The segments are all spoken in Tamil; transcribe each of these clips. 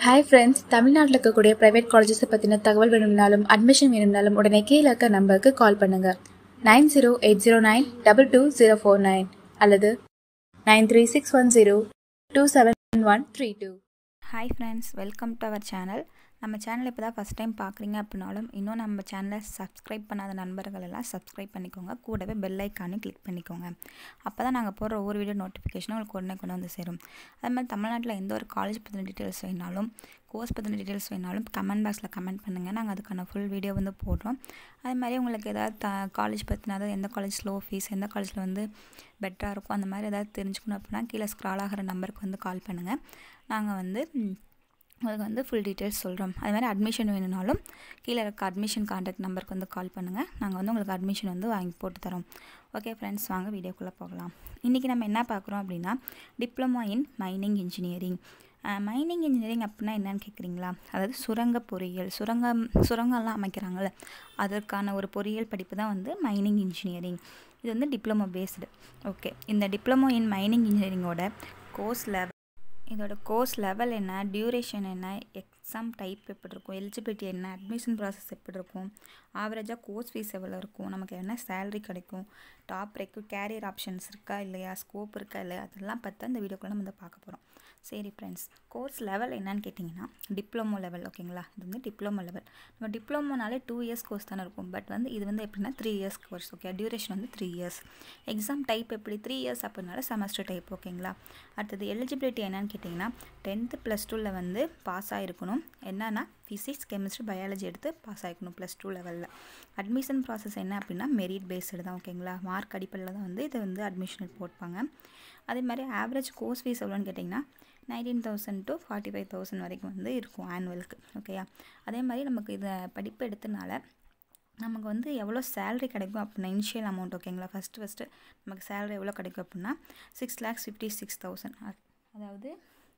ஹாய் ஃப்ரெண்ட்ஸ் தமிழ்நாட்டில் இருக்கக்கூடிய ப்ரைவேட் காலேஜஸை பற்றின தகவல் வேணும்னாலும் அட்மிஷன் வேணும்னாலும் உடனே கீழே இருக்க நம்பருக்கு கால் பண்ணுங்க nine zero eight zero nine double two zero four nine அல்லது nine three six one zero two seven one three two hi friends welcome to our channel நம்ம சேனல் இப்போ தான் ஃபஸ்ட் டைம் பார்க்குறீங்க அப்படின்னாலும் இன்னும் நம்ம சேனலை சப்ஸ்கிரைப் பண்ணாத நண்பர்கள் எல்லாம் சப்ஸ்கிரைப் பண்ணிக்கோங்க கூடவே பெல் ஐக்கானு கிளிக் பண்ணிக்கோங்க அப்போ தான் நாங்கள் போடுற ஒவ்வொரு வீடியோ நோட்டிஃபிகேஷனும் உங்களுக்கு உடனே கொண்டு வந்து சேரும் அதே மாதிரி தமிழ்நாட்டில் எந்த ஒரு காலேஜ் பற்றின டீட்டெயில்ஸ் வேணாலும் கோர்ஸ் பற்றின டீட்டெயில்ஸ் வேணாலும் கமெண்ட் பாக்ஸில் கமெண்ட் பண்ணுங்கள் நாங்கள் அதுக்கான ஃபுல் வீடியோ வந்து போடுறோம் அதே மாதிரி உங்களுக்கு ஏதாவது த காலேஜ் பற்றின அதாவது எந்த காலேஜ் ஸ்லோ ஃபீஸ் எந்த காலேஜில் வந்து பெட்டராக இருக்கும் அந்த மாதிரி ஏதாவது தெரிஞ்சுக்கணும் அப்படின்னா கீழே ஸ்க்ரால் ஆகிற நம்பருக்கு வந்து கால் பண்ணுங்கள் நாங்கள் வந்து ம், உங்களுக்கு வந்து ஃபுல் டீட்டெயில்ஸ் சொல்கிறோம் அது மாதிரி அட்மிஷன் வேணும்னாலும் கீழே இருக்க அட்மிஷன் கான்டாக்ட் நம்பருக்கு வந்து கால் பண்ணுங்கள் நாங்கள் வந்து உங்களுக்கு அட்மிஷன் வந்து வாங்கி போட்டு தரோம் ஓகே ஃப்ரெண்ட்ஸ் வாங்க வீடியோக்குள்ளே போகலாம் இன்றைக்கி நம்ம என்ன பார்க்குறோம் அப்படின்னா diploma in mining engineering mining engineering அப்படின்னா என்னன்னு கேட்குறீங்களா அதாவது சுரங்க பொறியியல் சுரங்கம் சுரங்கம்லாம் அமைக்கிறாங்கள்ல அதற்கான ஒரு பொறியியல் படிப்பு தான் வந்து மைனிங் இன்ஜினியரிங் இது வந்து டிப்ளமோ பேஸ்டு ஓகே இந்த டிப்ளமோ இன் மைனிங் இன்ஜினியரிங்கோட கோர்ஸ் லெவல் இதோட கோர்ஸ் லெவல் என்ன டியூரேஷன் என்ன எக்ஸாம் டைப் எப்படி இருக்கும் எலிஜிபிலிட்டி என்ன அட்மிஷன் ப்ராசஸ் எப்படி இருக்கும் ஆவரேஜாக கோர்ஸ் ஃபீஸ் எவ்வளோ இருக்கும் நமக்கு என்ன சேலரி கிடைக்கும் டாப் ரெக்யூட் கேரியர் ஆப்ஷன்ஸ் இருக்கா இல்லையா ஸ்கோப் இருக்கா இல்லையா அதெல்லாம் பற்றி இந்த வீடியோக்குள்ள நம்ம வந்து பார்க்க போகிறோம் சரி ஃப்ரெண்ட்ஸ் கோர்ஸ் லெவல் என்னன்னு கேட்டிங்கன்னா டிப்ளமோ லெவல் ஓகேங்களா இது வந்து டிப்ளமோ லெவல் நம்ம டிப்ளமோனாலே டூ இயர்ஸ் கோர்ஸ் தானே இருக்கும் பட் வந்து இது வந்து எப்படின்னா three years course okay duration வந்து த்ரீ இயர்ஸ் எக்ஸாம் டைப் எப்படி த்ரீ இயர்ஸ் அப்படின்னால செமஸ்டர் டைப் ஓகேங்களா அடுத்தது எலிஜிபிலிட்டி என்னன்னு கேட்டிங்கன்னா டென்த்து ப்ளஸ் டூவில் வந்து பாஸ் ஆகிருக்கணும் என்னன்னா ஃபிசிக்ஸ் கெமிஸ்ட்ரி பயாலஜி எடுத்து பாஸ் ஆகிருக்கணும் ப்ளஸ் டூ லெவலில் அட்மிஷன் ப்ராசஸ் என்ன அப்படின்னா மெரிட் பேஸ்டு தான் ஓகேங்களா மார்க் அடிப்படையில் தான் வந்து இதை வந்து அட்மிஷன் போட்பாங்க அதே மாதிரி ஆவரேஜ் கோர்ஸ் ஃபீஸ் எவ்வளோன்னு கேட்டிங்கன்னா nineteen thousand to forty five thousand வரைக்கும் வந்து இருக்கும் ஆனுவலுக்கு ஓகேயா அதே மாதிரி நமக்கு இதை படிப்பு எடுத்தனால நமக்கு வந்து எவ்வளோ சேலரி கிடைக்கும் அப்படின்னா இனிஷியல் அமௌண்ட் ஓகேங்களா ஃபஸ்ட்டு ஃபஸ்ட்டு நமக்கு சேலரி எவ்வளோ கிடைக்கும் அப்படின்னா six lakhs fifty six thousand அதாவது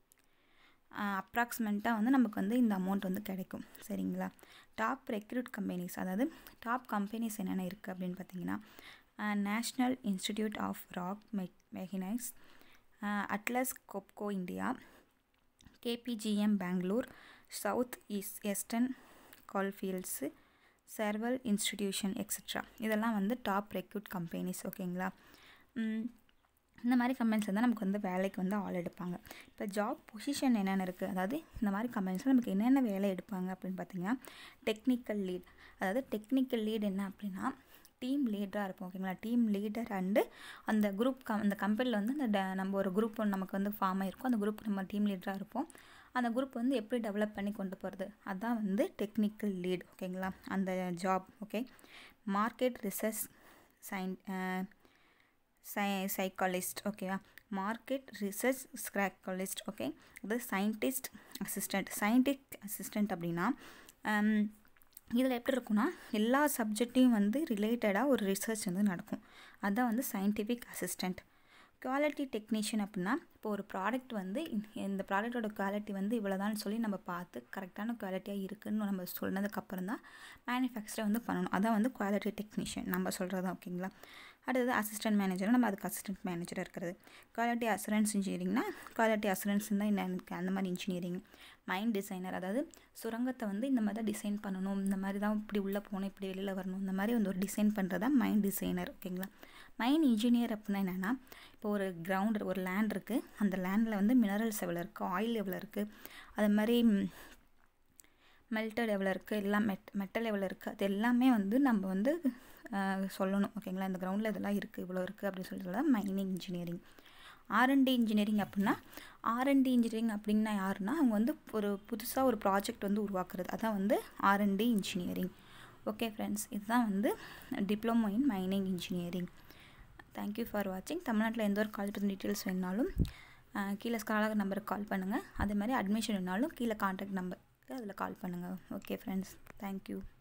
அப்ராக்சிமேட்டாக வந்து நமக்கு வந்து இந்த அமௌண்ட் வந்து கிடைக்கும் சரிங்களா டாப் ரெக்ரூட் கம்பெனிஸ் அதாவது டாப் கம்பெனிஸ் என்னென்ன இருக்குது அப்படின்னு பார்த்தீங்கன்னா நேஷ்னல் இன்ஸ்டிடியூட் ஆஃப் ராக் மெஹினைஸ் Atlas Copco India KBGM Bangalore south east eastern coalfields சர்வல் இன்ஸ்டிடியூஷன் எக்ஸட்ரா இதெல்லாம் வந்து டாப் ரெக்ரூட் கம்பெனிஸ் ஓகேங்களா ம், இந்த மாதிரி கம்பெனிஸில் தான் நமக்கு வந்து வேலைக்கு வந்து ஆள் எடுப்பாங்க இப்போ ஜாப் பொசிஷன் என்னென்ன இருக்குது அதாவது இந்த மாதிரி கம்பெனிஸில் நமக்கு என்னென்ன வேலை எடுப்பாங்க அப்படின்னு பார்த்தீங்கன்னா டெக்னிக்கல் லீட் அதாவது டெக்னிக்கல் லீட் என்ன அப்படின்னா டீம் லீடராக இருப்போம் ஓகேங்களா டீம் லீடர் அண்டு அந்த குரூப் கம் அந்த கம்பெனியில் வந்து அந்த ட- நம்ம ஒரு குரூப் ஒன்று நமக்கு வந்து ஃபார்ம் ஆயிருக்கும் அந்த குரூப் நம்ம டீம் லீடராக இருப்போம் அந்த குரூப் வந்து எப்படி டெவலப் பண்ணி கொண்டு போகிறது அதுதான் வந்து டெக்னிக்கல் லீட் ஓகேங்களா அந்த job okay market research scien psy psychologist ஓகேவா மார்க்கெட் ரிசர்ச் ஸ்க்ராக்காலஜிஸ்ட் ஓகே அது சயின்டிஸ்ட் அசிஸ்டண்ட் சயின்டிஸ்ட் அசிஸ்டண்ட் அப்படின்னா இதில் எப்படி இருக்கும்னா எல்லா சப்ஜெக்டையும் வந்து ரிலேட்டடாக ஒரு ரிசர்ச் வந்து நடக்கும் அதுதான் வந்து சயின்டிஃபிக் அசிஸ்டண்ட் குவாலிட்டி டெக்னீஷியன் அப்படின்னா இப்போ ஒரு ப்ராடக்ட் வந்து இந்த- இந்த ப்ராடக்ட்டோட குவாலிட்டி வந்து இவ்வளோதான்னு சொல்லி நம்ம பார்த்து கரெக்டான குவாலிட்டியாக இருக்குன்னு நம்ம சொன்னதுக்கப்புறம் தான் மேனுஃபேக்சரை வந்து பண்ணணும் அதான் வந்து குவாலிட்டி டெக்னீஷியன் நம்ம சொல்கிறது தான் ஓகேங்களா அடுத்தது அசிஸ்டன்ட் மேனேஜர் நம்ம அதுக்கு அசிஸ்டன்ட் மேனேஜர் இருக்கிறது குவாலிட்டி அசூரன்ஸ் இன்ஜினியரிங்னா குவாலிட்டி அசூரன்ஸ் தான் என்ன எனக்கு அந்த மாதிரி இன்ஜினியரிங் மைண்ட் டிசைனர் அதாவது சுரங்கத்தை வந்து இந்த மாதிரி தான் டிசைன் பண்ணணும் இந்த மாதிரி தான் இப்படி உள்ளே போகணும் இப்படி வெளியில் வரணும் இந்த மாதிரி வந்து ஒரு டிசைன் பண்ணுறது தான் மைண்ட் டிசைனர் ஓகேங்களா மைண்ட் இன்ஜினியர் அப்படின்னா என்னென்னா இப்போ ஒரு கிரவுண்ட் ஒரு லேண்ட் இருக்குது அந்த லேண்டில் வந்து மினரல்ஸ் எவ்வளோ இருக்குது ஆயில் எவ்வளோ இருக்குது அது மாதிரி மெல்டட் எவ்வளோ இருக்குது எல்லாம் மெட் மெட்டல் எவ்வளோ இருக்குது அது எல்லாமே வந்து நம்ம வந்து ஆஹ், சொல்லணும் ஓகேங்களா இந்த கிரவுண்டில் இதெல்லாம் இருக்குது இவ்வளோ இருக்குது அப்படின்னு சொல்லி சொல்ல மைனிங் இன்ஜினியரிங் ஆர்என்டி இன்ஜினியரிங் அப்படின்னா ஆர்என்டி இன்ஜினியரிங் அப்படின்னா யாருன்னா அவங்க வந்து ஒரு புதுசாக ஒரு ப்ராஜெக்ட் வந்து உருவாக்குறது அதான் வந்து ஆர்என்டி இன்ஜினியரிங் ஓகே ஃப்ரெண்ட்ஸ் இதுதான் வந்து diploma in mining engineering thank you for வாட்சிங் தமிழ்நாட்டில் எந்த ஒரு காலேஜ் பற்றி டீட்டெயில்ஸ் வேணுனாலும் ஆஹ், கீழே ஸ்காலர் நம்பருக்கு கால் பண்ணுங்கள் அதே மாதிரி அட்மிஷன் வேணாலும் கீழே கான்டாக்ட் நம்பருக்கு அதில் கால் பண்ணுங்கள் ஓகே ஃப்ரெண்ட்ஸ் தேங்க்யூ